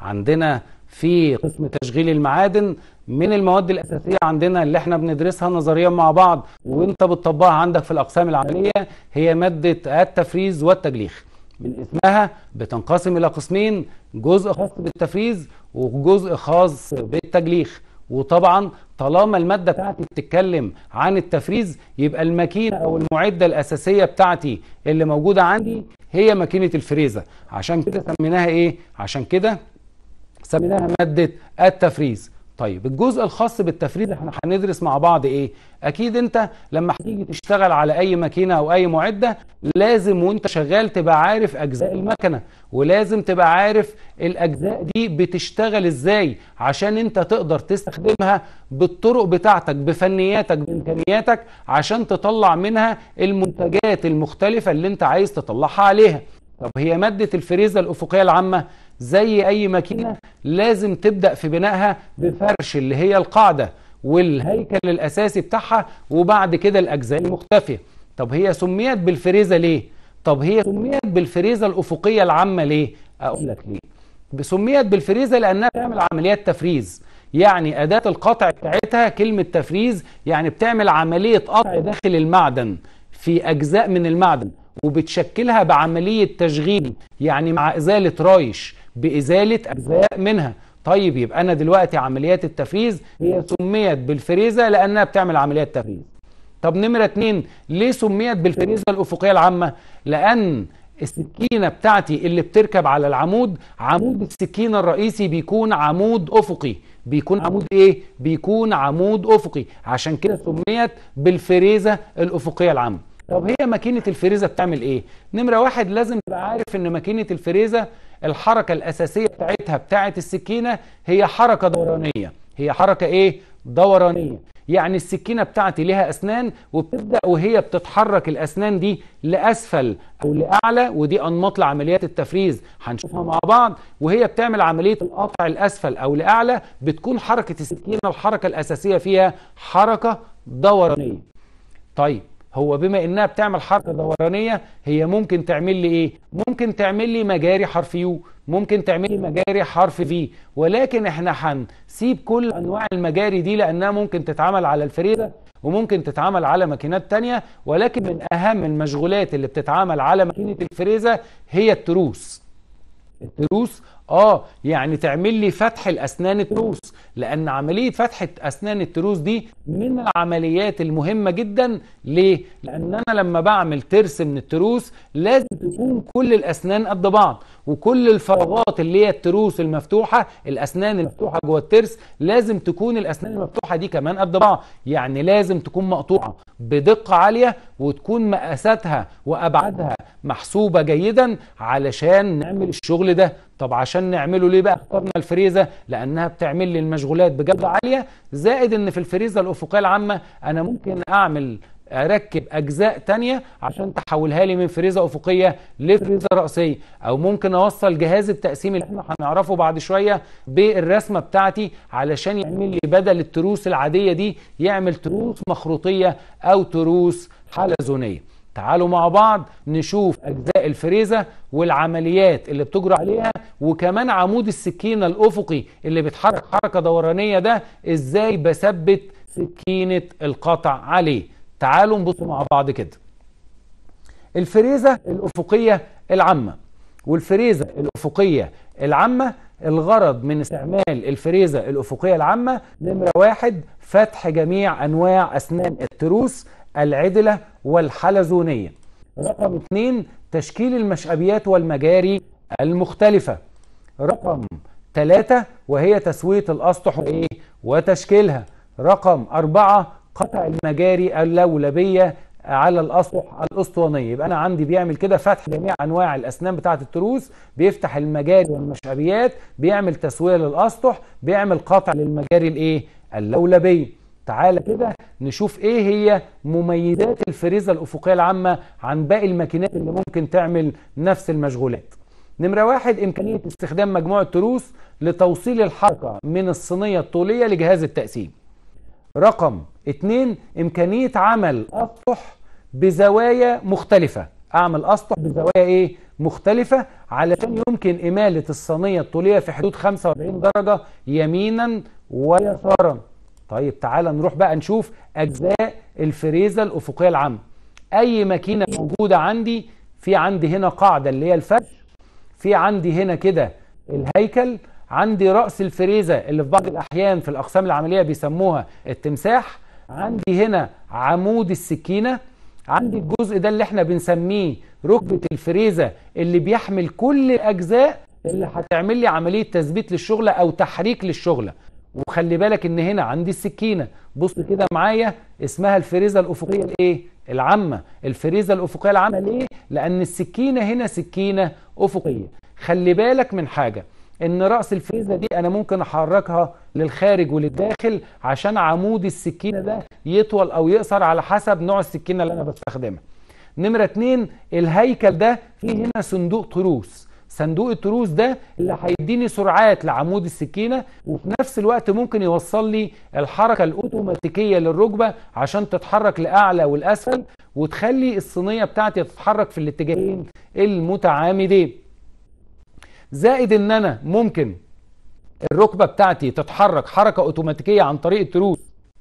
عندنا في قسم تشغيل المعادن من المواد الأساسية عندنا اللي احنا بندرسها نظريا مع بعض وانت بتطبقها عندك في الأقسام العملية هي مادة التفريز والتجليخ من اسمها بتنقسم إلى قسمين جزء خاص بالتفريز وجزء خاص بالتجليخ وطبعا طالما الماده بتاعتي بتتكلم عن التفريز يبقى الماكينه او المعده الاساسيه بتاعتي اللي موجوده عندي هي ماكينه الفريزه عشان كده سميناها ايه عشان كده سميناها ماده التفريز طيب الجزء الخاص بالتفريز احنا هندرس مع بعض ايه اكيد انت لما هتيجي تشتغل على اي ماكينه او اي معده لازم وانت شغال تبقى عارف اجزاء المكنه ولازم تبقى عارف الاجزاء دي بتشتغل ازاي عشان انت تقدر تستخدمها بالطرق بتاعتك بفنياتك بامكانياتك عشان تطلع منها المنتجات المختلفه اللي انت عايز تطلعها عليها طب هي ماده الفريزه الافقيه العامه زي اي ماكينه لازم تبدا في بنائها بفرش اللي هي القاعده والهيكل الاساسي بتاعها وبعد كده الاجزاء المختفيه طب هي سميت بالفريزه ليه طب هي سميت بالفريزه الافقيه العامه ليه اقول لك ليه سميت بالفريزه لانها بتعمل عمليات تفريز يعني اداه القطع بتاعتها كلمه تفريز يعني بتعمل عمليه قطع داخل المعدن في اجزاء من المعدن وبتشكلها بعمليه تشغيل يعني مع ازاله رايش بازاله اجزاء منها طيب يبقى انا دلوقتي عمليات التفريز هي سميت بالفريزه لانها بتعمل عمليات تفريز طب نمره اتنين ليه سميت بالفريزه الافقيه العامه لان السكينة بتاعتي اللي بتركب على العمود عمود السكينة الرئيسي بيكون عمود أفقي بيكون عمود ايه؟ بيكون عمود أفقي عشان كده سميت بالفريزة الأفقية العامة طب هي ماكينة الفريزة بتعمل ايه؟ نمرة واحد لازم تبقى عارف ان ماكينة الفريزة الحركة الأساسية بتاعتها بتاعة السكينة هي حركة دورانية هي حركة ايه؟ دورانية يعني السكينة بتاعتي لها أسنان وبتبدأ وهي بتتحرك الأسنان دي لأسفل أو لأعلى ودي أنماط لعمليات التفريز هنشوفها مع بعض وهي بتعمل عملية القطع الأسفل أو لأعلى بتكون حركة السكينة الحركة الأساسية فيها حركة دورانية طيب هو بما انها بتعمل حركه دورانيه هي ممكن تعمل لي ايه ممكن تعمل لي مجاري حرف يو ممكن تعمل لي مجاري حرف في ولكن احنا هنسيب كل انواع المجاري دي لانها ممكن تتعمل على الفريده وممكن تتعمل على ماكينات تانية ولكن من اهم المشغولات اللي بتتعمل على ماكينه الفريزه هي التروس التروس اه يعني تعمل لي فتح الاسنان التروس لان عمليه فتح اسنان التروس دي من العمليات المهمه جدا ليه لان انا لما بعمل ترس من التروس لازم تكون كل الاسنان قد بعض وكل الفراغات اللي هي التروس المفتوحه الاسنان المفتوحه جوه الترس لازم تكون الاسنان المفتوحه دي كمان قد بعض يعني لازم تكون مقطوعه بدقه عاليه وتكون مقاساتها وابعادها محسوبه جيدا علشان نعمل الشغل ده طب عشان نعمله ليه بقى اخترنا الفريزه لانها بتعمل لي المشغولات بجوده عاليه زائد ان في الفريزه الافقيه العامه انا ممكن اعمل اركب اجزاء تانية عشان تحولها لي من فريزه افقيه لفريزه راسيه او ممكن اوصل جهاز التقسيم اللي احنا هنعرفه بعد شويه بالرسمه بتاعتي علشان يعمل لي بدل التروس العاديه دي يعمل تروس مخروطيه او تروس حلزونيه تعالوا مع بعض نشوف اجزاء الفريزه والعمليات اللي بتجرى عليها وكمان عمود السكينه الافقي اللي بيتحرك حركه دورانيه ده ازاي بثبت سكينه القطع عليه تعالوا نبص مع بعض كده الفريزه الافقيه العامه والفريزه الافقيه العامه الغرض من استعمال الفريزه الافقيه العامه نمره واحد فتح جميع انواع اسنان التروس العدلة والحلزونية رقم اثنين تشكيل المشأبيات والمجاري المختلفة رقم ثلاثة وهي تسوية الأسطح وإيه وتشكيلها رقم أربعة قطع المجاري اللولبية على الاسطح الاسطوانيه يبقى انا عندي بيعمل كده فتح جميع انواع الاسنان بتاعه التروس بيفتح المجاري والمشابيات بيعمل تسويه للاسطح بيعمل قطع للمجاري الايه اللولبيه تعالى كده نشوف ايه هي مميزات الفريزه الافقيه العامه عن باقي الماكينات اللي ممكن تعمل نفس المشغولات نمرة واحد إمكانية استخدام مجموعة تروس لتوصيل الحركة من الصينية الطولية لجهاز التقسيم رقم اتنين إمكانية عمل أسطح بزوايا مختلفة اعمل اسطح بزوايا ايه مختلفة علشان يمكن امالة الصينية الطولية في حدود 45 درجة يمينا ويسارا طيب تعالى نروح بقى نشوف اجزاء الفريزة الافقية العامة اي ماكينة موجودة عندي في عندي هنا قاعدة اللي هي الفرش في عندي هنا كده الهيكل عندي رأس الفريزة اللي في بعض الأحيان في الأقسام العملية بيسموها التمساح عندي هنا عمود السكينة عندي الجزء ده اللي احنا بنسميه ركبة الفريزة اللي بيحمل كل الأجزاء اللي هتعمل لي عملية تثبيت للشغلة أو تحريك للشغلة وخلي بالك ان هنا عندي السكينة بص كده معايا اسمها الفريزة الأفقية الايه العامة الفريزة الأفقية العامة ليه لأن السكينة هنا سكينة أفقية خلي بالك من حاجة ان رأس الفريزة دي انا ممكن احركها للخارج وللداخل عشان عمود السكينة ده يطول او يقصر على حسب نوع السكينة اللي انا بستخدمها نمرة اتنين الهيكل ده فيه هنا صندوق تروس صندوق التروس ده اللي هيديني سرعات لعمود السكينة وفي نفس الوقت ممكن يوصل لي الحركة الأوتوماتيكية للركبة عشان تتحرك لأعلى والأسفل وتخلي الصينية بتاعتي تتحرك في الاتجاهين المتعامدين زائد ان انا ممكن الركبة بتاعتي تتحرك حركة اوتوماتيكية عن طريق التروس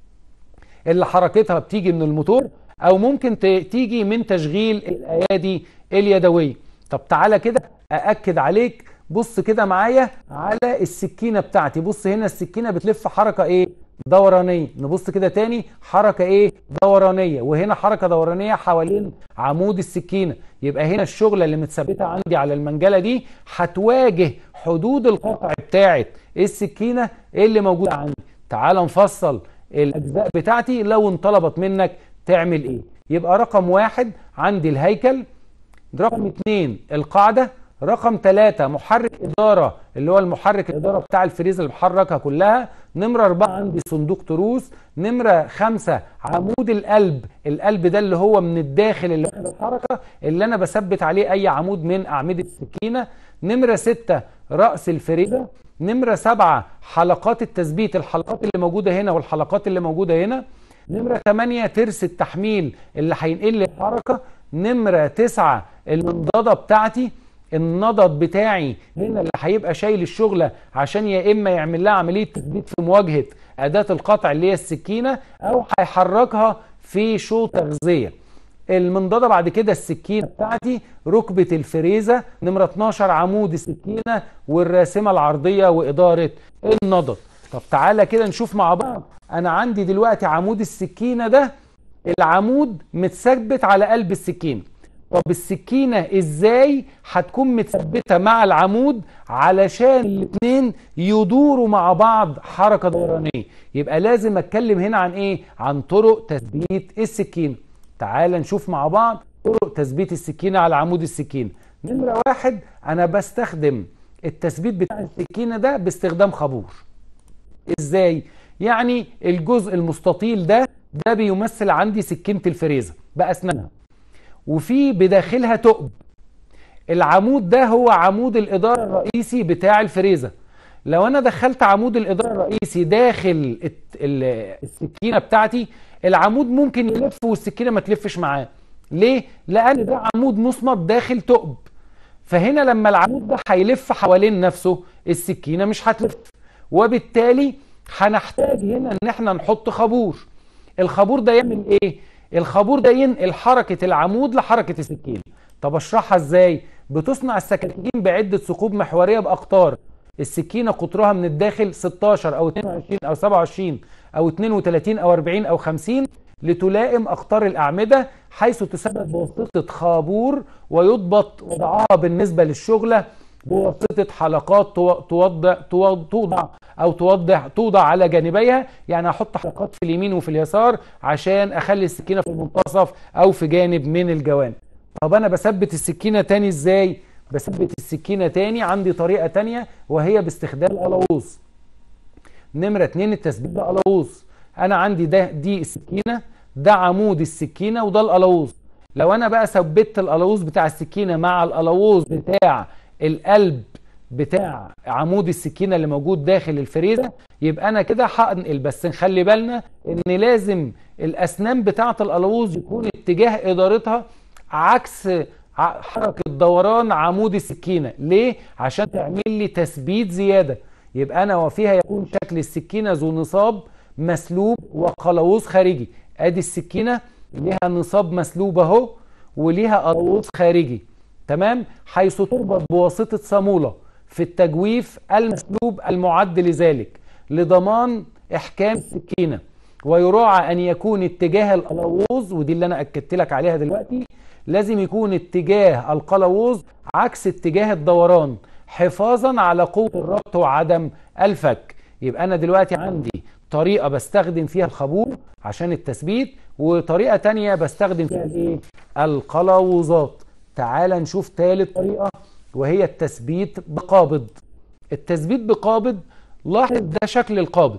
اللي حركتها بتيجي من الموتور او ممكن تيجي من تشغيل الايادي اليدوية طب تعالى كده أأكد عليك بص كده معايا على السكينة بتاعتي بص هنا السكينة بتلف حركة ايه دورانية نبص كده تاني حركة ايه دورانية وهنا حركة دورانية حوالين عمود السكينة يبقى هنا الشغلة اللي متثبتة عندي على المنجلة دي هتواجه حدود القطع بتاعت السكينة اللي موجودة عندي تعال نفصل الاجزاء بتاعتي لو انطلبت منك تعمل ايه يبقى رقم واحد عندي الهيكل رقم اتنين القاعدة رقم ثلاثة محرك إدارة اللي هو المحرك الإدارة بتاع الفريزة اللي بحركها كلها نمرة أربعة عندي صندوق تروس نمرة خمسة عمود القلب القلب ده اللي هو من الداخل اللي واخد الحركة اللي أنا بثبت عليه أي عمود من أعمدة السكينة نمرة ستة رأس الفريزة نمرة سبعة حلقات التثبيت الحلقات اللي موجودة هنا والحلقات اللي موجودة هنا نمرة 8 ترس التحميل اللي هينقل لي الحركة نمرة 9 المنضدة بتاعتي النضد بتاعي هنا اللي هيبقى شايل الشغلة عشان يا إما يعمل لها عملية تثبيت في مواجهة أداة القطع اللي هي السكينة أو هيحركها في شو تغذية المنضدة بعد كده السكينة بتاعتي ركبة الفريزة نمرة 12 عمود السكينة والراسمة العرضية وإدارة النضد طب تعالى كده نشوف مع بعض أنا عندي دلوقتي عمود السكينة ده العمود متثبت على قلب السكينة طب السكينة ازاي هتكون متثبتة مع العمود علشان الاتنين يدوروا مع بعض حركة دورانية يبقى لازم اتكلم هنا عن ايه عن طرق تثبيت السكينة تعال نشوف مع بعض طرق تثبيت السكينة على عمود السكينة نمرة واحد انا بستخدم التثبيت بتاع السكينة ده باستخدام خابور ازاي يعني الجزء المستطيل ده ده بيمثل عندي سكينة الفريزة بأسنانها وفي بداخلها ثقب العمود ده هو عمود الإدارة الرئيسي بتاع الفريزة لو أنا دخلت عمود الإدارة الرئيسي داخل السكينة بتاعتي العمود ممكن يلف والسكينة ما تلفش معاه ليه؟ لأن ده عمود مصمت داخل ثقب فهنا لما العمود ده هيلف حوالين نفسه السكينة مش هتلف وبالتالي هنحتاج هنا ان احنا نحط خابور الخابور ده يعمل ايه الخابور ده ينقل حركة العمود لحركة السكين طب اشرحها ازاي بتصنع السكاكين بعدة ثقوب محورية بأقطار السكينة قطرها من الداخل 16 أو 22 أو 27 أو 32 أو 40 أو 50 لتلائم أقطار الأعمدة حيث تثبت بواسطة خابور ويضبط وضعها بالنسبة للشغلة بواسطة حلقات توضع توضع أو توضح توضع على جانبيها يعني أحط حلقات في اليمين وفي اليسار عشان أخلي السكينة في المنتصف أو في جانب من الجوانب طب أنا بثبت السكينة تاني إزاي؟ بثبت السكينة تاني عندي طريقة تانية وهي باستخدام القلاووز نمرة اتنين التثبيت بقلاووز أنا عندي ده دي السكينة ده عمود السكينة وده القلاووز لو أنا بقى ثبت القلاووز بتاع السكينة مع القلاووز بتاع القلب بتاع عمود السكينة اللي موجود داخل الفريزة يبقى أنا كده هنقل بس نخلي بالنا إن لازم الأسنان بتاعة القلاووز يكون اتجاه إدارتها عكس حركه دوران عمود السكينه ليه عشان تعمل لي تثبيت زياده يبقى انا وفيها يكون شكل السكينه ذو نصاب مسلوب وقلاووز خارجي ادي السكينه ليها نصاب مسلوب اهو وليها قلاووز خارجي تمام حيث تربط بواسطه صاموله في التجويف المسلوب المعد لذلك لضمان احكام السكينه ويراعى ان يكون اتجاه القلاووز ودي اللي انا اكدت لك عليها دلوقتي لازم يكون اتجاه القلاووز عكس اتجاه الدوران حفاظا على قوه الربط وعدم الفك يبقى انا دلوقتي عندي طريقه بستخدم فيها الخابور عشان التثبيت وطريقه تانية بستخدم فيها الايه القلاووزات تعال نشوف ثالث طريقه وهي التثبيت بقابض التثبيت بقابض لاحظ ده شكل القابض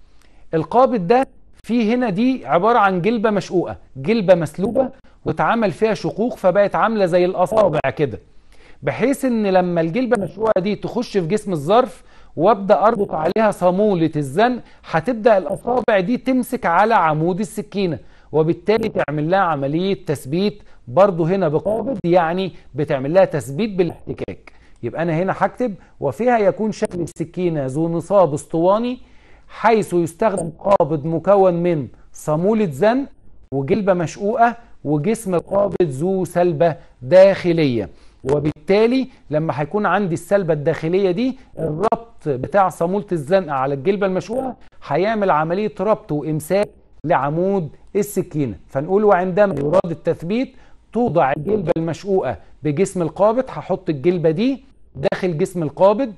القابض ده في هنا دي عبارة عن جلبة مشقوقة جلبة مسلوبة واتعمل فيها شقوق فبقت عاملة زي الأصابع كده بحيث ان لما الجلبة المشقوقة دي تخش في جسم الظرف وابدا اربط عليها صامولة الزن هتبدا الاصابع دي تمسك على عمود السكينة وبالتالي تعمل لها عملية تثبيت برضو هنا بقابض يعني بتعمل لها تثبيت بالاحتكاك يبقى انا هنا هكتب وفيها يكون شكل السكينة ذو نصاب اسطواني حيث يستخدم قابض مكون من صامولة زن وجلبة مشقوقة وجسم القابض ذو سلبة داخلية وبالتالي لما هيكون عندي السلبة الداخلية دي الربط بتاع صامولة الزنقة على الجلبة المشقوقة هيعمل عملية ربط وإمساك لعمود السكينة فنقول وعندما يراد التثبيت توضع الجلبة المشقوقة بجسم القابض هحط الجلبة دي داخل جسم القابض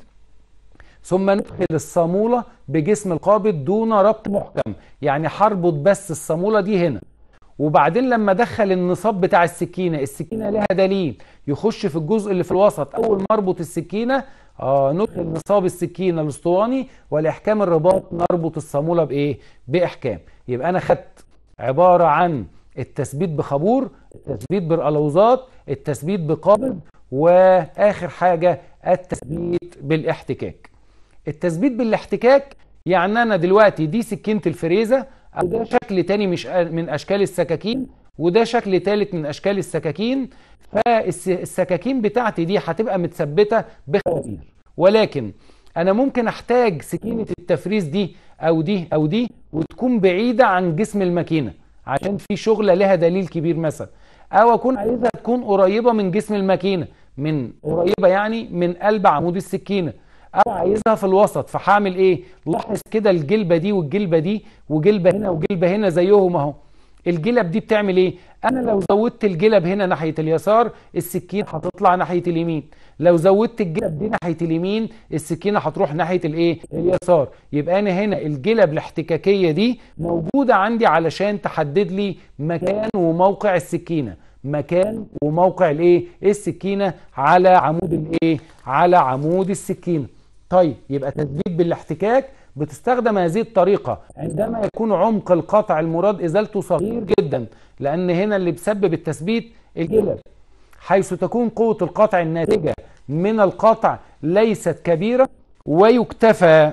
ثم ندخل الصامولة بجسم القابض دون ربط محكم يعني هربط بس الصامولة دي هنا وبعدين لما ادخل النصاب بتاع السكينة السكينة لها دليل يخش في الجزء اللي في الوسط اول ما اربط السكينة آه ندخل نصاب السكينة الاسطواني ولاحكام الرباط نربط الصامولة بايه باحكام يبقى انا خدت عبارة عن التثبيت بخابور التثبيت بالالوزات التثبيت بقابض واخر حاجة التثبيت بالاحتكاك التثبيت بالاحتكاك يعني انا دلوقتي دي سكينة الفريزة او ده شكل تاني مش من اشكال السكاكين وده شكل تالت من اشكال السكاكين فالسكاكين بتاعتي دي هتبقى متثبتة بخواتير ولكن انا ممكن احتاج سكينة التفريز دي او دي او دي وتكون بعيدة عن جسم الماكينة عشان في شغلة لها دليل كبير مثلا او اكون عايزها تكون قريبة من جسم الماكينة من قريبة يعني من قلب عمود السكينة او عايزها في الوسط فهعمل ايه لاحظ كده الجلبه دي والجلبه دي وجلبه هنا وجلبه هنا زيهم اهو الجلب دي بتعمل ايه انا لو زودت الجلب هنا ناحيه اليسار السكين هتطلع ناحيه اليمين لو زودت الجلب دي ناحيه اليمين السكينه هتروح ناحيه الايه اليسار يبقى انا هنا الجلب الاحتكاكيه دي موجوده عندي علشان تحدد لي مكان وموقع السكينه مكان وموقع الايه السكينه على عمود الايه على عمود السكينه طيب يبقى تثبيت بالاحتكاك بتستخدم هذه الطريقة عندما يكون عمق القطع المراد إزالته صغير جدا لأن هنا اللي بسبب التثبيت الجلب حيث تكون قوة القطع الناتجة من القطع ليست كبيرة ويكتفى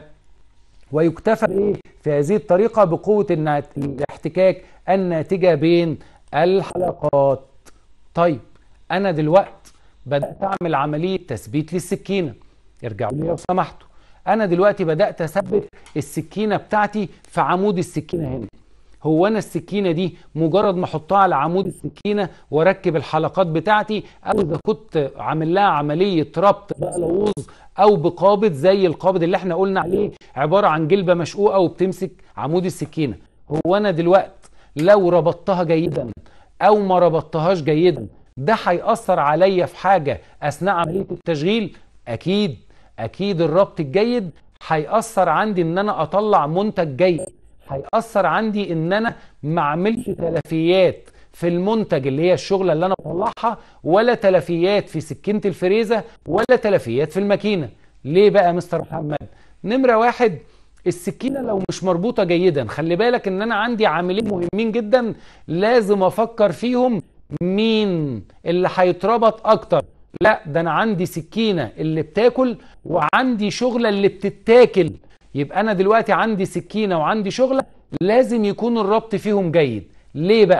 ويكتفى إيه في هذه الطريقة بقوة الاحتكاك الناتجة بين الحلقات طيب أنا دلوقت بدأت أعمل عملية تثبيت للسكينة ارجعوا لي لو سمحتوا انا دلوقتي بدات اثبت السكينه بتاعتي في عمود السكينه هنا هو انا السكينه دي مجرد ما احطها على عمود السكينه واركب الحلقات بتاعتي او اذا كنت عامل لها عمليه ربط بقلوز او بقابض زي القابض اللي احنا قلنا عليه عباره عن جلبه مشقوقه وبتمسك عمود السكينه هو انا دلوقتي لو ربطتها جيدا او ما ربطتهاش جيدا ده هيأثر عليا في حاجه اثناء عمليه التشغيل اكيد اكيد الربط الجيد هيأثر عندي ان انا اطلع منتج جيد هيأثر عندي ان انا ما اعملش تلفيات في المنتج اللي هي الشغله اللي انا بطلعها ولا تلفيات في سكينه الفريزه ولا تلفيات في الماكينه ليه بقى مستر محمد نمره واحد السكينه لو مش مربوطه جيدا خلي بالك ان انا عندي عاملين مهمين جدا لازم افكر فيهم مين اللي هيتربط اكتر لا ده انا عندي سكينه اللي بتاكل وعندي شغله اللي بتتاكل يبقى انا دلوقتي عندي سكينه وعندي شغله لازم يكون الربط فيهم جيد ليه بقى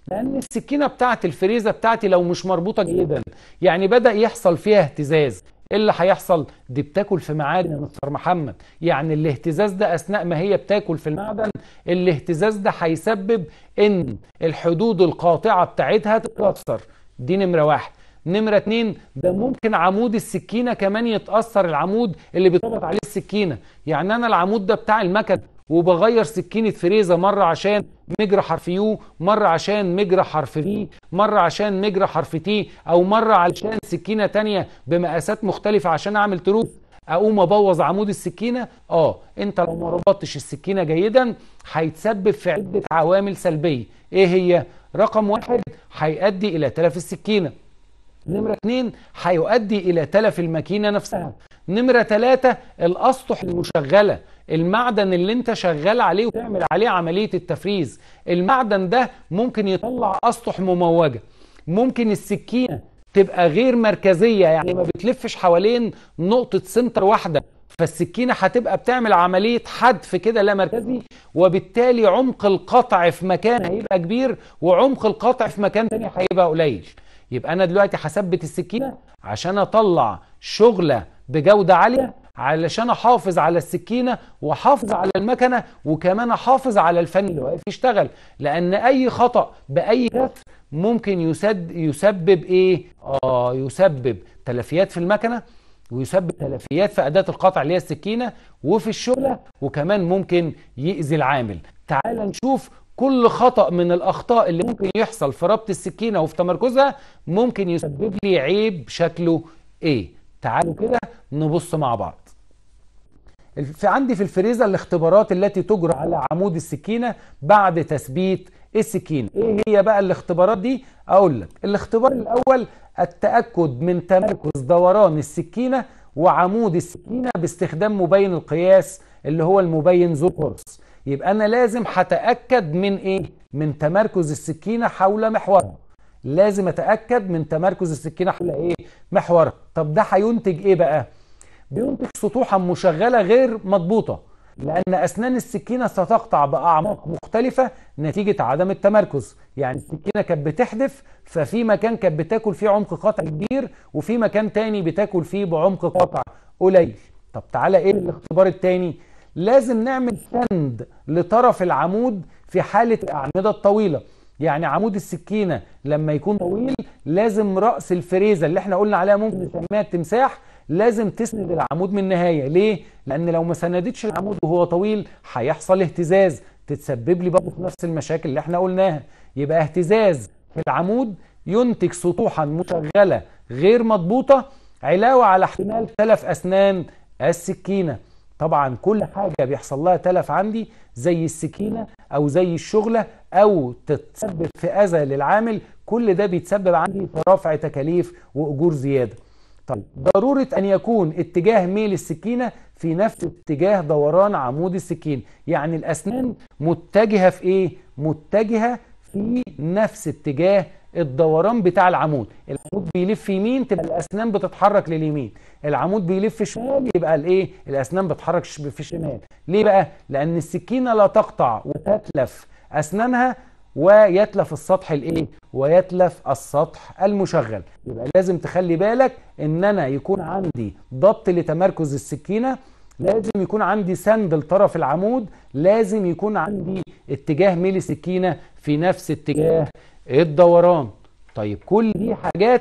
لان السكينه بتاعت الفريزه بتاعتي لو مش مربوطه جيدا يعني بدا يحصل فيها اهتزاز ايه اللي هيحصل دي بتاكل في معادن يا مستر محمد يعني الاهتزاز ده اثناء ما هي بتاكل في المعدن الاهتزاز ده هيسبب ان الحدود القاطعه بتاعتها تتكسر دي نمره واحد نمرة اتنين ده ممكن عمود السكينة كمان يتأثر العمود اللي بيتربط عليه السكينة يعني أنا العمود ده بتاع المكن وبغير سكينة فريزة مرة عشان مجرى حرف يو مرة عشان مجرى حرف في مرة عشان مجرى حرف تي أو مرة علشان سكينة تانية بمقاسات مختلفة عشان أعمل تروف اقوم ابوظ عمود السكينه اه انت لو ما ربطتش السكينه جيدا هيتسبب في عده عوامل سلبيه ايه هي رقم واحد هيؤدي الى تلف السكينه نمرة اتنين هيؤدي إلى تلف الماكينة نفسها نمرة تلاتة الأسطح المشغلة المعدن اللي انت شغال عليه وتعمل عليه عملية التفريز المعدن ده ممكن يطلع أسطح مموجة ممكن السكينة تبقى غير مركزية يعني ما بتلفش حوالين نقطة سنتر واحدة فالسكينة هتبقى بتعمل عملية حدف كده لا مركزي وبالتالي عمق القطع في مكان هيبقى كبير وعمق القطع في مكان تاني هيبقى قليل يبقى انا دلوقتي هثبت السكينه عشان اطلع شغله بجوده عاليه علشان احافظ على السكينه واحافظ على المكنه وكمان احافظ على الفن اللي واقف يشتغل لان اي خطا باي كسر ممكن يسد يسبب ايه اه يسبب تلفيات في المكنه ويسبب تلفيات في اداه القطع اللي هي السكينه وفي الشغله وكمان ممكن يأذي العامل تعال نشوف كل خطأ من الأخطاء اللي ممكن يحصل في ربط السكينة وفي تمركزها ممكن يسبب لي عيب شكله إيه تعالوا كده نبص مع بعض في عندي في الفريزة الاختبارات التي تجرى على عمود السكينة بعد تثبيت السكينة ايه هي بقى الاختبارات دي اقول لك الاختبار الاول التأكد من تمركز دوران السكينة وعمود السكينة باستخدام مبين القياس اللي هو المبين ذو قرص يبقى انا لازم هتاكد من ايه من تمركز السكينه حول محورها لازم اتاكد من تمركز السكينه حول ايه محورها طب ده هينتج ايه بقى بينتج سطوحا مشغله غير مضبوطه لان اسنان السكينه ستقطع باعماق مختلفه نتيجه عدم التمركز يعني السكينه كانت بتحدف ففي مكان كانت بتاكل فيه عمق قطع كبير وفي مكان تاني بتاكل فيه بعمق قطع قليل طب تعالى ايه الاختبار التاني لازم نعمل سند لطرف العمود في حالة الأعمدة الطويلة يعني عمود السكينة لما يكون طويل لازم رأس الفريزة اللي احنا قلنا عليها ممكن نسميها التمساح لازم تسند العمود من النهاية ليه؟ لأن لو ما سندتش العمود وهو طويل هيحصل اهتزاز تتسبب لي برضه في نفس المشاكل اللي احنا قلناها يبقى اهتزاز في العمود ينتج سطوحا مشغلة غير مضبوطة علاوة على احتمال تلف أسنان السكينة طبعا كل حاجة بيحصل لها تلف عندي زي السكينة أو زي الشغلة أو تتسبب في أذى للعامل كل ده بيتسبب عندي في رفع تكاليف وأجور زيادة طيب ضرورة أن يكون اتجاه ميل السكينة في نفس اتجاه دوران عمود السكين يعني الأسنان متجهة في إيه؟ متجهة في نفس اتجاه الدوران بتاع العمود العمود بيلف يمين تبقى الاسنان بتتحرك لليمين العمود بيلف شمال يبقى الايه الاسنان بتتحرك في الشمال ليه بقى لان السكينه لا تقطع وتتلف اسنانها ويتلف السطح الايه ويتلف السطح المشغل يبقى لازم تخلي بالك ان انا يكون عندي ضبط لتمركز السكينه لازم يكون عندي سند لطرف العمود لازم يكون عندي اتجاه ميل السكينه في نفس اتجاه الدوران طيب كل دي حاجات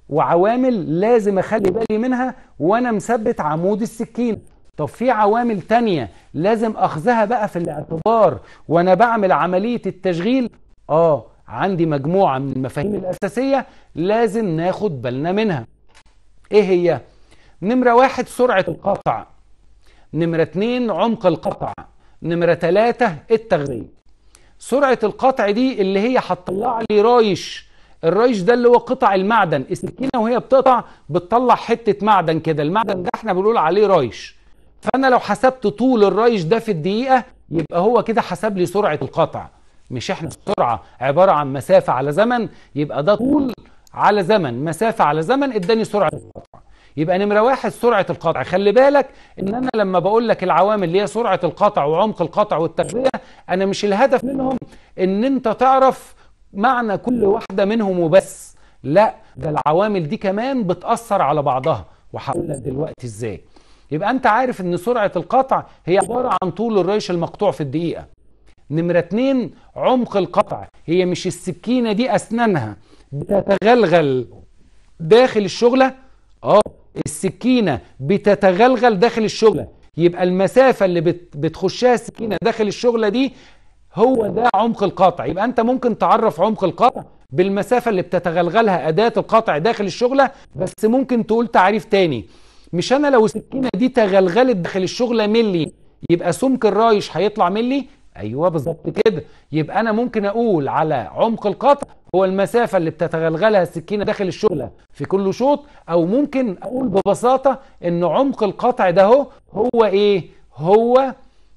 وعوامل لازم اخلي بالي منها وانا مثبت عمود السكين طب في عوامل تانية لازم اخذها بقى في الاعتبار وانا بعمل عملية التشغيل اه عندي مجموعة من المفاهيم الاساسية لازم ناخد بالنا منها ايه هي نمرة واحد سرعة القطع نمرة اتنين عمق القطع نمرة تلاتة التغذية سرعة القطع دي اللي هي هتطلع لي رايش الرايش ده اللي هو قطع المعدن السكينة وهي بتقطع بتطلع حتة معدن كده المعدن ده احنا بنقول عليه رايش فانا لو حسبت طول الرايش ده في الدقيقة يبقى هو كده حسب لي سرعة القطع مش احنا السرعة عبارة عن مسافة على زمن يبقى ده طول على زمن مسافة على زمن اداني سرعة القطع يبقى نمرة واحد سرعة القطع خلي بالك ان انا لما بقول لك العوامل اللي هي سرعة القطع وعمق القطع والتغذية انا مش الهدف منهم ان انت تعرف معنى كل واحدة منهم وبس لا ده العوامل دي كمان بتأثر على بعضها وهقول لك دلوقتي ازاي يبقى انت عارف ان سرعة القطع هي عبارة عن طول الريش المقطوع في الدقيقة نمرة اتنين عمق القطع هي مش السكينة دي اسنانها بتتغلغل داخل الشغلة اه السكينة بتتغلغل داخل الشغلة يبقى المسافة اللي بت بتخشها السكينة داخل الشغلة دي هو ده عمق القطع يبقى انت ممكن تعرف عمق القطع بالمسافة اللي بتتغلغلها أداة القطع داخل الشغلة بس ممكن تقول تعريف تاني مش أنا لو السكينة دي تغلغلت داخل الشغلة ملي يبقى سمك الرايش هيطلع ملي ايوه بالظبط كده يبقى انا ممكن اقول على عمق القطع هو المسافه اللي بتتغلغلها السكينه داخل الشغله في كل شوط او ممكن اقول ببساطه ان عمق القطع ده هو هو ايه هو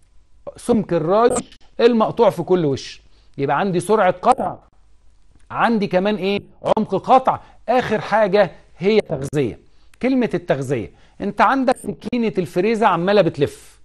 سمك الرايش المقطوع في كل وش يبقى عندي سرعه قطع عندي كمان ايه عمق قطع اخر حاجه هي تغذيه كلمه التغذيه انت عندك سكينه الفريزه عماله بتلف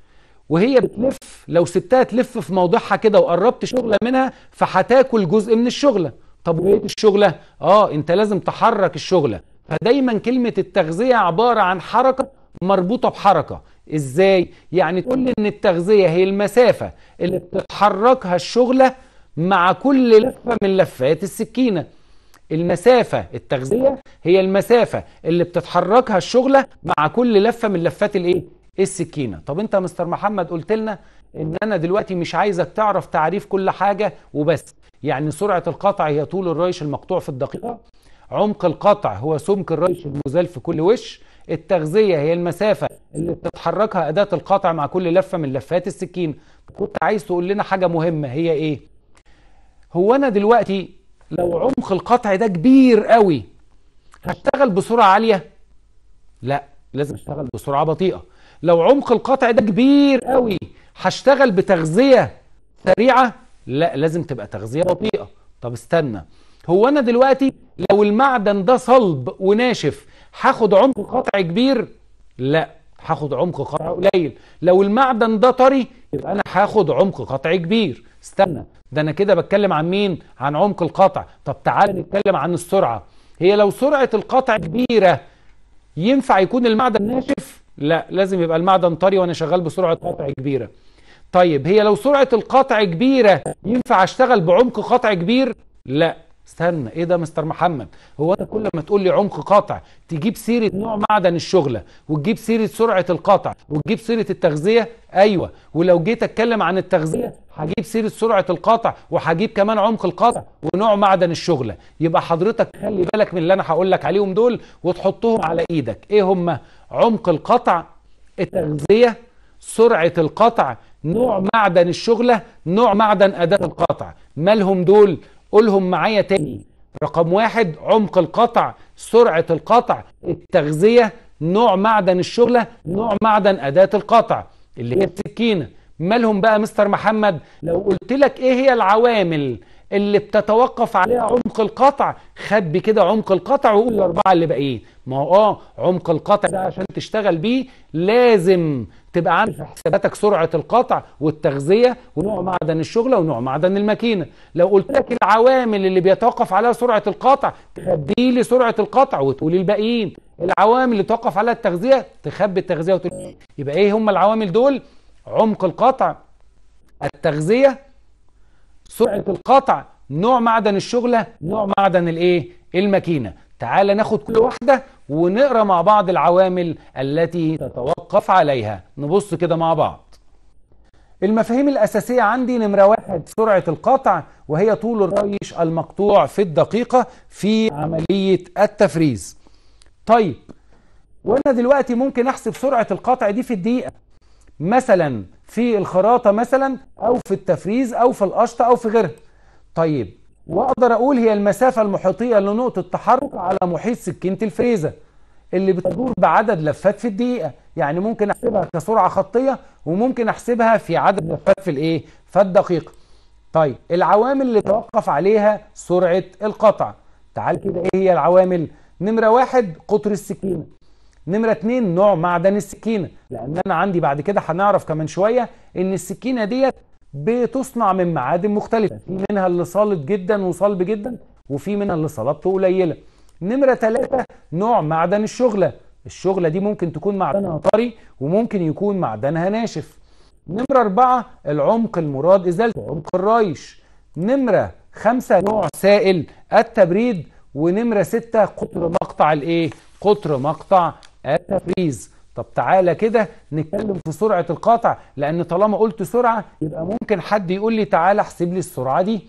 وهي بتلف لو سبتها تلف في موضعها كده وقربت شغله منها فهتاكل جزء من الشغله طب وايه الشغله اه انت لازم تحرك الشغله فدايما كلمه التغذيه عباره عن حركه مربوطه بحركه ازاي يعني تقول لي ان التغذيه هي المسافه اللي بتتحركها الشغله مع كل لفه من لفات السكينه المسافة التغذية هي المسافة اللي بتتحركها الشغلة مع كل لفة من لفات الايه السكينة طب انت يا مستر محمد قلت لنا ان انا دلوقتي مش عايزك تعرف تعريف كل حاجة وبس يعني سرعة القطع هي طول الريش المقطوع في الدقيقة عمق القطع هو سمك الريش المزال في كل وش التغذية هي المسافة اللي بتتحركها أداة القطع مع كل لفة من لفات السكين كنت عايز تقول لنا حاجة مهمة هي ايه هو انا دلوقتي لو عمق القطع ده كبير قوي هشتغل بسرعة عالية لا لازم اشتغل بسرعة بطيئة لو عمق القطع ده كبير قوي هشتغل بتغذية سريعة لا لازم تبقى تغذية بطيئة طب استنى هو انا دلوقتي لو المعدن ده صلب وناشف هاخد عمق قطع كبير لا هاخد عمق قطع قليل لو المعدن ده طري يبقى انا هاخد عمق قطع كبير استنى ده انا كده بتكلم عن مين عن عمق القطع طب تعال نتكلم عن السرعة هي لو سرعة القطع كبيرة ينفع يكون المعدن ناشف لا لازم يبقى المعدن طري وانا شغال بسرعة قطع كبيرة طيب هي لو سرعة القطع كبيرة ينفع اشتغل بعمق قطع كبير لا استنى ايه ده مستر محمد هو انت كل ما تقول لي عمق قطع تجيب سيره نوع معدن الشغله وتجيب سيره سرعه القطع وتجيب سيره التغذيه ايوه ولو جيت اتكلم عن التغذيه هجيب سيره سرعه القطع وهجيب كمان عمق القطع ونوع معدن الشغله يبقى حضرتك خلي بالك من اللي انا هقول لك عليهم دول وتحطهم على ايدك ايه هم عمق القطع التغذيه سرعه القطع نوع معدن الشغله نوع معدن اداه القطع مالهم دول قولهم معايا تاني رقم واحد عمق القطع سرعة القطع التغذية نوع معدن الشغلة نوع معدن أداة القطع اللي هي السكينة مالهم بقى مستر محمد لو قلت لك ايه هي العوامل اللي بتتوقف عليها عمق القطع خبي كده عمق القطع وقول الاربعه اللي باقيين ما هو اه عمق القطع ده عشان تشتغل بيه لازم تبقى عارف في حساباتك سرعه القطع والتغذيه ونوع معدن الشغله ونوع معدن الماكينه لو قلت لك العوامل اللي بيتوقف عليها سرعه القطع تخبي لي سرعه القطع وتقولي الباقيين العوامل اللي توقف عليها التغذيه تخبي التغذيه وتقول يبقى ايه هم العوامل دول عمق القطع التغذيه سرعه القطع نوع معدن الشغله نوع معدن الايه الماكينه تعال ناخد كل واحده ونقرا مع بعض العوامل التي تتوقف عليها نبص كده مع بعض المفاهيم الأساسية عندي نمرة واحد سرعة القطع وهي طول الريش المقطوع في الدقيقة في عملية التفريز طيب وأنا دلوقتي ممكن أحسب سرعة القطع دي في الدقيقة مثلا في الخراطة مثلا أو في التفريز أو في القشطة أو في غيرها طيب وأقدر أقول هي المسافة المحيطية لنقطة تحرك على محيط سكينة الفريزة اللي بتدور بعدد لفات في الدقيقة يعني ممكن احسبها كسرعة خطية وممكن احسبها في عدد لفات في الايه في الدقيقة طيب العوامل اللي توقف عليها سرعة القطع تعال كده ايه هي العوامل نمرة واحد قطر السكينة نمرة اتنين نوع معدن السكينة لان انا عندي بعد كده هنعرف كمان شوية ان السكينة ديت بتصنع من معادن مختلفه في منها اللي صالد جدا وصلب جدا وفي منها اللي صلابته قليله نمره ثلاثة نوع معدن الشغله الشغله دي ممكن تكون معدنها طري وممكن يكون معدنها ناشف نمرة أربعة العمق المراد إزالته عمق الرايش نمرة خمسة نوع سائل التبريد ونمرة ستة قطر مقطع الإيه؟ قطر مقطع التفريز طب تعالى كده نتكلم في سرعة القطع لأن طالما قلت سرعة يبقى ممكن حد يقول لي تعالى احسب لي السرعة دي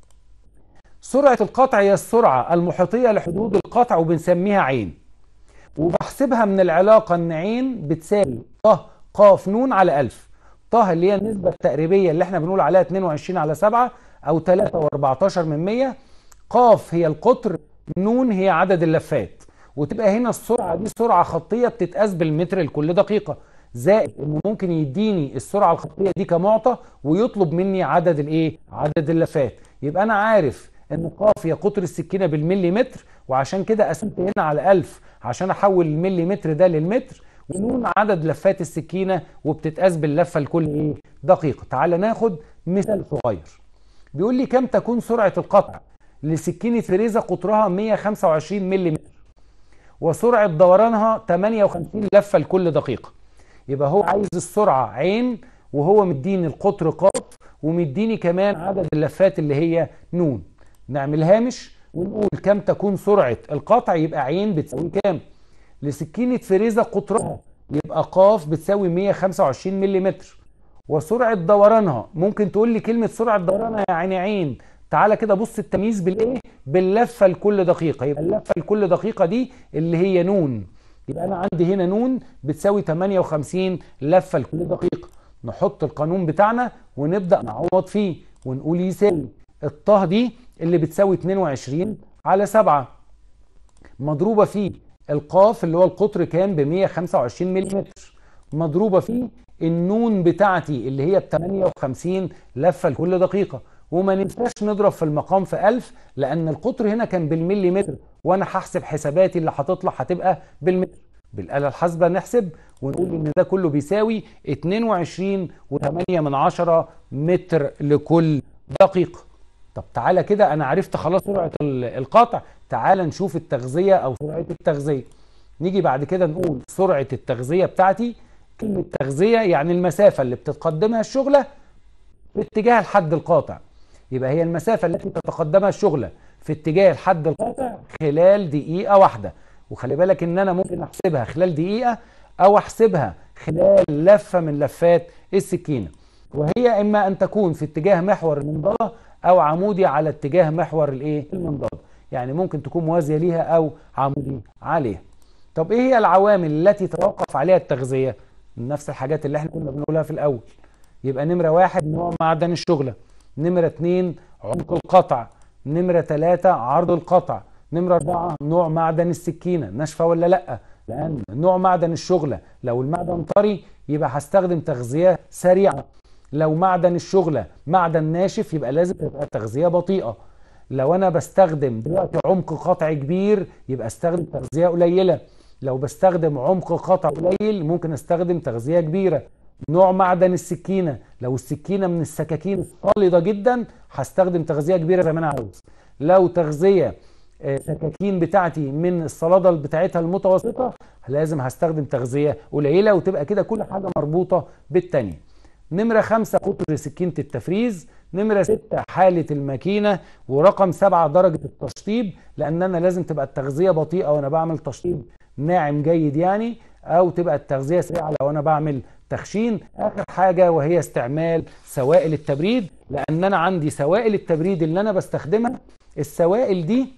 سرعة القطع هي السرعة المحيطية لحدود القطع وبنسميها عين وبحسبها من العلاقة ان عين بتساوي ط ق ن على 1000 ط اللي هي النسبة التقريبية اللي احنا بنقول عليها 22 على 7 او 3 و14 من 100 ق هي القطر ن هي عدد اللفات وتبقى هنا السرعة دي سرعة خطية بتتقاس بالمتر لكل دقيقة زائد انه ممكن يديني السرعة الخطية دي كمعطى ويطلب مني عدد الايه عدد اللفات يبقى انا عارف ان ق هي قطر السكينة بالمليمتر وعشان كده قسمت هنا على 1000 عشان احول المليمتر ده للمتر ونون عدد لفات السكينة وبتتقاس باللفة لكل ايه دقيقة تعال ناخد مثال صغير بيقول لي كم تكون سرعة القطع لسكينة فريزة قطرها 125 ملم وسرعة دورانها 58 لفة لكل دقيقة يبقى هو عايز السرعة عين وهو مديني القطر قاف ومديني كمان عدد اللفات اللي هي نون نعمل هامش ونقول كم تكون سرعة القطع يبقى عين بتساوي كام لسكينة فريزة قطرها يبقى قاف بتساوي 125 ملم وسرعة دورانها ممكن تقول لي كلمة سرعة دورانها يعني عين تعالى كده بص التمييز بالايه باللفة لكل دقيقة يبقى اللفة لكل دقيقة دي اللي هي نون يبقى انا عندي هنا نون بتساوي 58 لفة لكل دقيقة نحط القانون بتاعنا ونبدأ نعوض فيه ونقول يساوي الطه دي اللي بتساوي 22 على 7 مضروبة في القاف اللي هو القطر كان ب 125 ملم مضروبة في النون بتاعتي اللي هي ب 58 لفة لكل دقيقة وما ننساش نضرب في المقام في 1000 لأن القطر هنا كان بالمليمتر وأنا هحسب حساباتي اللي هتطلع هتبقى بالمتر بالآلة الحاسبة نحسب ونقول إن ده كله بيساوي 22 و8 من عشرة متر لكل دقيقة طب تعالى كده أنا عرفت خلاص سرعة القطع تعالى نشوف التغذية أو سرعة التغذية نيجي بعد كده نقول سرعة التغذية بتاعتي كلمة تغذية يعني المسافة اللي بتتقدمها الشغلة في اتجاه الحد القاطع يبقى هي المسافة التي تتقدمها الشغلة في اتجاه الحد القاطع خلال دقيقة واحدة وخلي بالك ان انا ممكن احسبها خلال دقيقة او احسبها خلال لفة من لفات السكينة وهي اما ان تكون في اتجاه محور المنضدة او عمودي على اتجاه محور الايه المنضدة يعني ممكن تكون موازية ليها او عمودي عليها طب ايه هي العوامل التي تتوقف عليها التغذية نفس الحاجات اللي احنا كنا بنقولها في الاول يبقى نمرة واحد نوع معدن الشغلة نمرة اتنين عمق القطع نمرة تلاتة عرض القطع نمرة أربعة نوع معدن السكينة ناشفة ولا لأ لأن نوع معدن الشغلة لو المعدن طري يبقى هستخدم تغذية سريعة لو معدن الشغلة معدن ناشف يبقى لازم تبقى تغذية بطيئة لو أنا بستخدم دلوقتي عمق قطع كبير يبقى استخدم تغذية قليلة لو بستخدم عمق قطع قليل ممكن استخدم تغذية كبيرة نوع معدن السكينة لو السكينة من السكاكين الصالدة جدا هستخدم تغذية كبيرة زي ما انا عاوز لو تغذية سكاكين بتاعتي من الصلادة بتاعتها المتوسطة لازم هستخدم تغذية قليلة وتبقى كده كل حاجة مربوطة بالتانية نمرة خمسة قطر سكينة التفريز نمرة ستة حالة الماكينة ورقم سبعة درجة التشطيب لأن أنا لازم تبقى التغذية بطيئة وأنا بعمل تشطيب ناعم جيد يعني أو تبقى التغذية سريعة لو أنا بعمل تخشين اخر حاجه وهي استعمال سوائل التبريد لان انا عندي سوائل التبريد اللي انا بستخدمها السوائل دي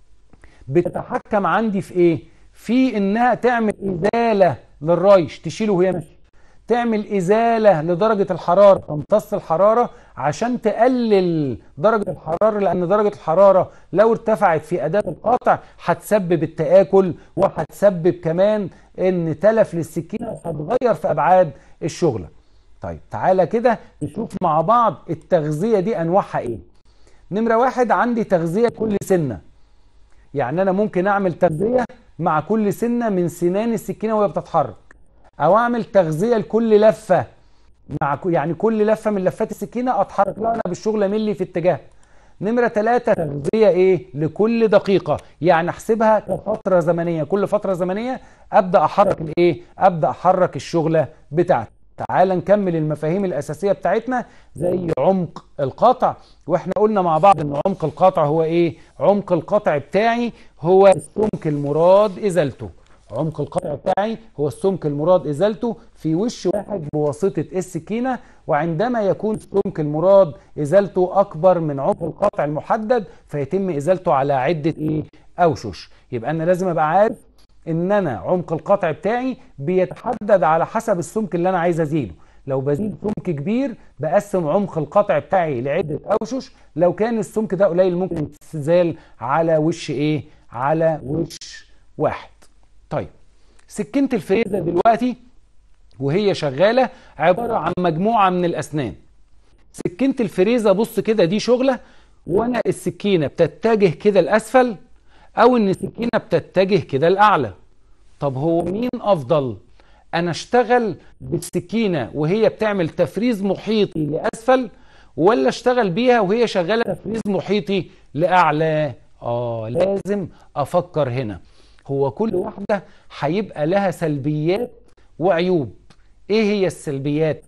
بتتحكم عندي في ايه في انها تعمل ازاله للريش تشيله وهي ماشيه تعمل ازاله لدرجه الحراره تمتص الحراره عشان تقلل درجه الحراره لان درجه الحراره لو ارتفعت في اداه القطع هتسبب التاكل وهتسبب كمان ان تلف للسكينه وهتغير في ابعاد الشغله طيب تعالى كده نشوف مع بعض التغذيه دي انواعها ايه نمره واحد عندي تغذيه كل سنه يعني انا ممكن اعمل تغذيه مع كل سنه من سنان السكينه وهي بتتحرك او اعمل تغذيه لكل لفه مع ك- يعني كل لفه من لفات السكينه اتحرك لها انا بالشغله ملي في اتجاه نمرة ثلاثة تغذية ايه لكل دقيقة يعني احسبها كفترة زمنية كل فترة زمنية ابدأ احرك الايه ابدأ احرك الشغلة بتاعتي تعال نكمل المفاهيم الاساسية بتاعتنا زي عمق القطع واحنا قلنا مع بعض ان عمق القطع هو ايه عمق القطع بتاعي هو السمك المراد ازالته عمق القطع بتاعي هو السمك المراد ازالته في وش واحد بواسطه السكينه وعندما يكون السمك المراد ازالته اكبر من عمق القطع المحدد فيتم ازالته على عده ايه اوشش يبقى انا لازم ابقى عارف ان انا عمق القطع بتاعي بيتحدد على حسب السمك اللي انا عايز ازيله لو بزيل سمك كبير بقسم عمق القطع بتاعي لعده اوشش لو كان السمك ده قليل ممكن يتزال على وش ايه على وش واحد طيب سكينة الفريزة دلوقتي وهي شغالة عبارة عن مجموعة من الأسنان سكينة الفريزة بص كده دي شغلة وأنا السكينة بتتجه كده لأسفل أو إن السكينة بتتجه كده لأعلى طب هو مين أفضل؟ أنا أشتغل بالسكينة وهي بتعمل تفريز محيطي لأسفل ولا أشتغل بيها وهي شغالة تفريز محيطي لأعلى؟ آه لازم أفكر هنا هو كل واحدة هيبقى لها سلبيات وعيوب ايه هي السلبيات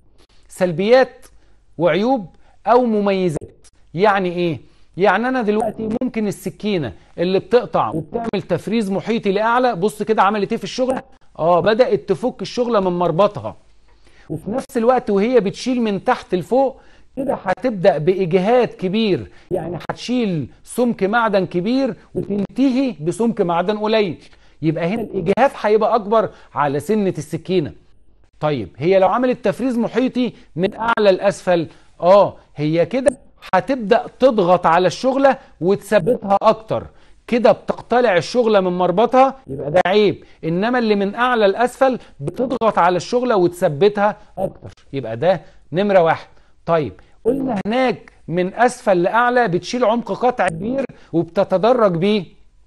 سلبيات وعيوب او مميزات يعني ايه يعني انا دلوقتي ممكن السكينة اللي بتقطع وبتعمل تفريز محيطي لاعلى بص كده عملت ايه في الشغلة اه بدأت تفك الشغلة من مربطها وفي نفس الوقت وهي بتشيل من تحت لفوق كده هتبدأ بإجهاد كبير يعني هتشيل سمك معدن كبير وتنتهي بسمك معدن قليل يبقى هنا الإجهاد هيبقى أكبر على سنة السكينة طيب هي لو عملت تفريز محيطي من أعلى لأسفل آه هي كده هتبدأ تضغط على الشغلة وتثبتها أكتر كده بتقتلع الشغلة من مربطها يبقى ده عيب إنما اللي من أعلى لأسفل بتضغط على الشغلة وتثبتها أكتر يبقى ده نمرة واحد طيب قلنا هناك من أسفل لأعلى بتشيل عمق قطع كبير وبتتدرج بيه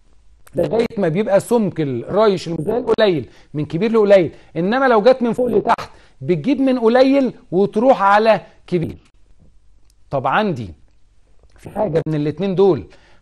لغايه ما بيبقى سمك الرايش المزال قليل من كبير لقليل انما لو جت من فوق لتحت بتجيب من قليل وتروح على كبير طب عندي في حاجه من الاتنين دول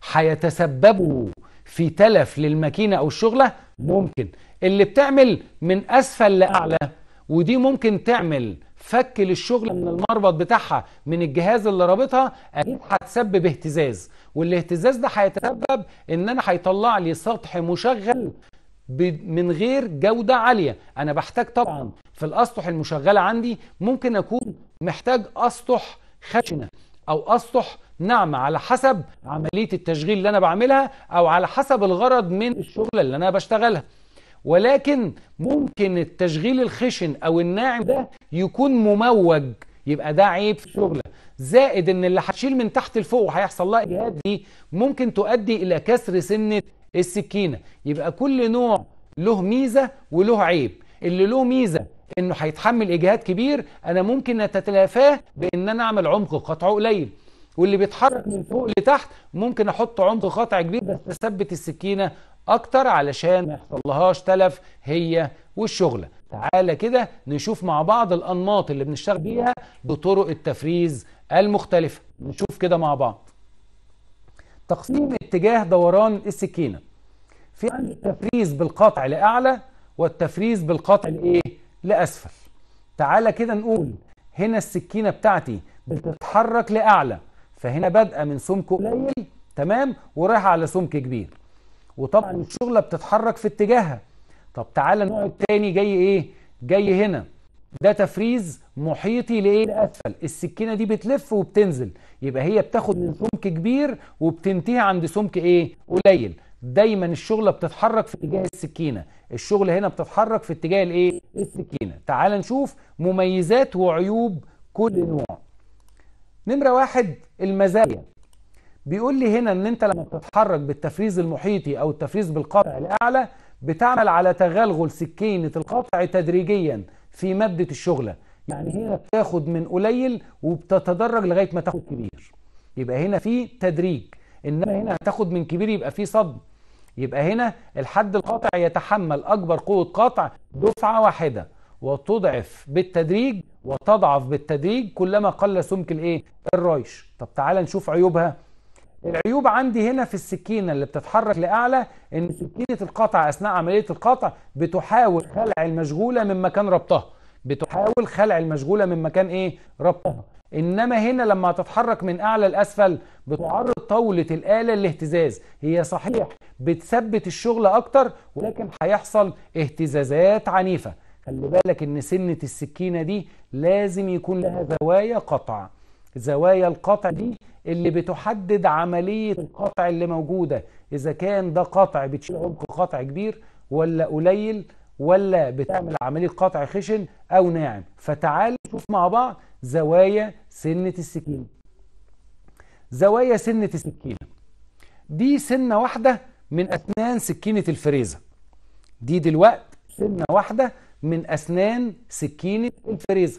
هيتسببوا في تلف للماكينه او الشغله ممكن اللي بتعمل من اسفل لاعلى ودي ممكن تعمل فك للشغل من المربط بتاعها من الجهاز اللي رابطها اكيد هتسبب اهتزاز والاهتزاز ده هيتسبب ان انا هيطلع لي سطح مشغل ب- من غير جودة عالية انا بحتاج طبعا في الاسطح المشغلة عندي ممكن اكون محتاج اسطح خشنة او اسطح ناعمة على حسب عملية التشغيل اللي انا بعملها او على حسب الغرض من الشغلة اللي انا بشتغلها ولكن ممكن التشغيل الخشن او الناعم ده يكون مموج يبقى ده عيب في الشغله زائد ان اللي هتشيل من تحت لفوق وهيحصل لها اجهاد دي ممكن تؤدي الى كسر سنه السكينه يبقى كل نوع له ميزه وله عيب اللي له ميزه انه هيتحمل اجهاد كبير انا ممكن اتلافاه بان انا اعمل عمق قطع قليل واللي بيتحرك من فوق لتحت ممكن احط عمق قطع كبير بس اثبت السكينه اكتر علشان ما يحصلهاش تلف هي والشغله تعالى كده نشوف مع بعض الانماط اللي بنشتغل بيها بطرق التفريز المختلفه نشوف كده مع بعض تقسيم اتجاه دوران السكينه في عندي التفريز بالقطع لاعلى والتفريز بالقطع لايه لاسفل تعالى كده نقول هنا السكينه بتاعتي بتتحرك لاعلى فهنا بادئه من سمك قليل تمام ورايحه على سمك كبير وطبعا الشغله بتتحرك في اتجاهها طب تعالى النوع التاني جاي ايه جاي هنا ده تفريز محيطي لايه لاسفل السكينه دي بتلف وبتنزل يبقى هي بتاخد من سمك كبير وبتنتهي عند سمك ايه قليل دايما الشغله بتتحرك في اتجاه السكينه الشغل هنا بتتحرك في اتجاه الايه السكينه تعال نشوف مميزات وعيوب كل نوع نمره واحد المزايا بيقول لي هنا ان انت لما بتتحرك بالتفريز المحيطي او التفريز بالقطع الاعلى بتعمل على تغلغل سكينه القطع تدريجيا في ماده الشغله يعني هنا بتاخد من قليل وبتتدرج لغايه ما تاخد كبير يبقى هنا في تدريج انما هنا هتاخد من كبير يبقى في صدم يبقى هنا الحد القاطع يتحمل اكبر قوه قطع دفعه واحده وتضعف بالتدريج وتضعف بالتدريج كلما قل سمك الايه الرايش طب تعال نشوف عيوبها العيوب عندي هنا في السكينة اللي بتتحرك لأعلى إن سكينة القطع أثناء عملية القطع بتحاول خلع المشغولة من مكان ربطها بتحاول خلع المشغولة من مكان إيه ربطها إنما هنا لما تتحرك من أعلى لأسفل بتعرض طاولة الآلة للاهتزاز هي صحيح بتثبت الشغل أكتر ولكن هيحصل اهتزازات عنيفة خلي بالك إن سنة السكينة دي لازم يكون لها زوايا قطع زوايا القطع دي اللي بتحدد عملية القطع اللي موجودة إذا كان ده قطع بتشيل عمق قطع كبير ولا قليل ولا بتعمل عملية قطع خشن أو ناعم فتعال نشوف مع بعض زوايا سنة السكينة زوايا سنة السكينة دي سنة واحدة من أسنان سكينة الفريزة دي دلوقت سنة واحدة من أسنان سكينة الفريزة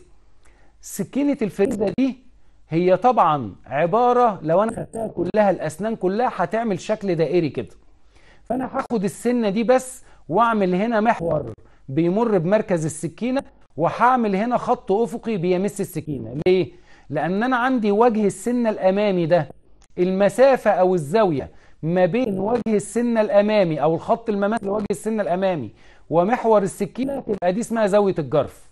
سكينة الفريزة دي هي طبعا عبارة لو أنا خدتها كلها الأسنان كلها هتعمل شكل دائري كده فأنا هاخد السنة دي بس وأعمل هنا محور بيمر بمركز السكينة وهعمل هنا خط أفقي بيمس السكينة ليه؟ لأن أنا عندي وجه السنة الأمامي ده المسافة أو الزاوية ما بين وجه السنة الأمامي أو الخط المماثل لوجه السنة الأمامي ومحور السكينة تبقى دي اسمها زاوية الجرف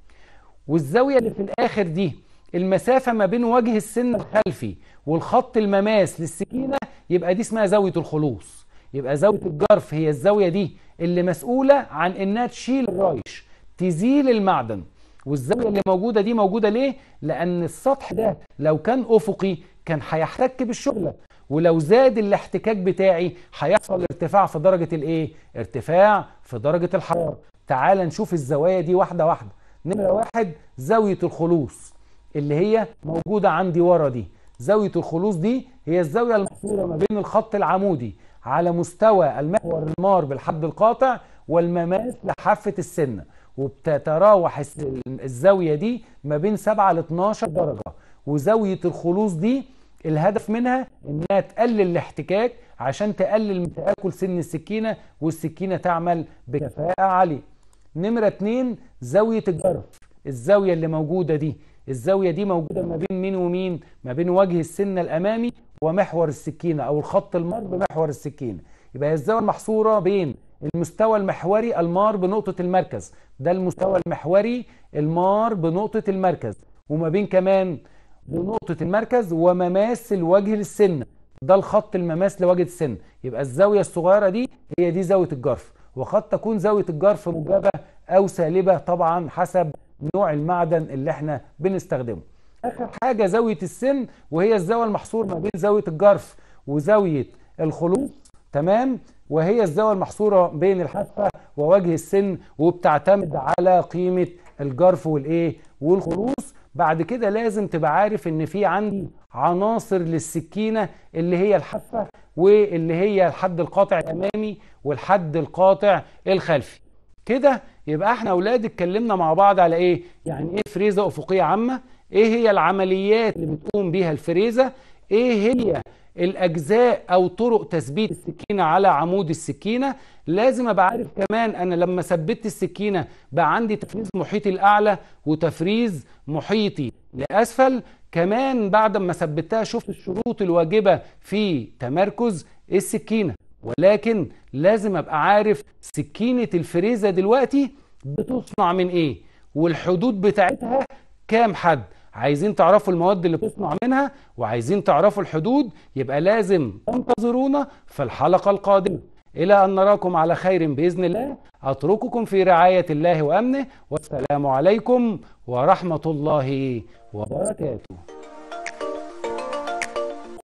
والزاوية اللي في الآخر دي المسافة ما بين وجه السن الخلفي والخط المماس للسكينة يبقى دي اسمها زاوية الخلوص يبقى زاوية الجرف هي الزاوية دي اللي مسؤولة عن انها تشيل الرايش تزيل المعدن والزاوية اللي موجودة دي موجودة ليه؟ لأن السطح ده لو كان أفقي كان هيحتك بالشغلة ولو زاد الاحتكاك بتاعي هيحصل ارتفاع في درجة الايه؟ ارتفاع في درجة الحرارة تعال نشوف الزوايا دي واحدة واحدة نمرة واحد زاوية الخلوص اللي هي موجودة عندي ورا دي زاوية الخلوص دي هي الزاوية المحصورة ما بين الخط العمودي على مستوى المحور المار بالحد القاطع والمماس لحافة السنة وبتتراوح الزاوية دي ما بين 7 ل 12 درجة وزاوية الخلوص دي الهدف منها انها تقلل الاحتكاك عشان تقلل من تآكل سن السكينة والسكينة تعمل بكفاءة عالية نمرة اتنين زاوية الجرف الزاوية اللي موجودة دي الزاوية دي موجودة ما بين مين ومين ما بين وجه السنة الأمامي ومحور السكينة أو الخط المار بمحور السكينة يبقى هي الزاوية المحصورة بين المستوى المحوري المار بنقطة المركز ده المستوى المحوري المار بنقطة المركز وما بين كمان بنقطة المركز ومماس الوجه للسن ده الخط المماس لوجه السن يبقى الزاوية الصغيرة دي هي دي زاوية الجرف وقد تكون زاوية الجرف موجبة أو سالبة طبعا حسب نوع المعدن اللي احنا بنستخدمه اخر حاجة زاوية السن وهي الزاوية المحصور ما بين زاوية الجرف وزاوية الخلوص تمام وهي الزاوية المحصورة بين الحافة ووجه السن وبتعتمد على قيمة الجرف والايه والخلوص بعد كده لازم تبقى عارف ان في عندي عناصر للسكينة اللي هي الحافة واللي هي الحد القاطع الامامي والحد القاطع الخلفي كده يبقى احنا اولاد اتكلمنا مع بعض على ايه يعني ايه فريزه افقيه عامه ايه هي العمليات اللي بتقوم بيها الفريزه ايه هي الاجزاء او طرق تثبيت السكينه على عمود السكينه لازم ابقى عارف كمان انا لما ثبتت السكينه بقى عندي تفريز محيطي الاعلى وتفريز محيطي لاسفل كمان بعد ما ثبتها شفت الشروط الواجبه في تمركز السكينه ولكن لازم ابقى عارف سكينه الفريزه دلوقتي بتصنع من ايه والحدود بتاعتها كام حد عايزين تعرفوا المواد اللي بتصنع منها وعايزين تعرفوا الحدود يبقى لازم تنتظرونا في الحلقة القادمة إلى أن نراكم على خير بإذن الله أترككم في رعاية الله وأمنه والسلام عليكم ورحمة الله وبركاته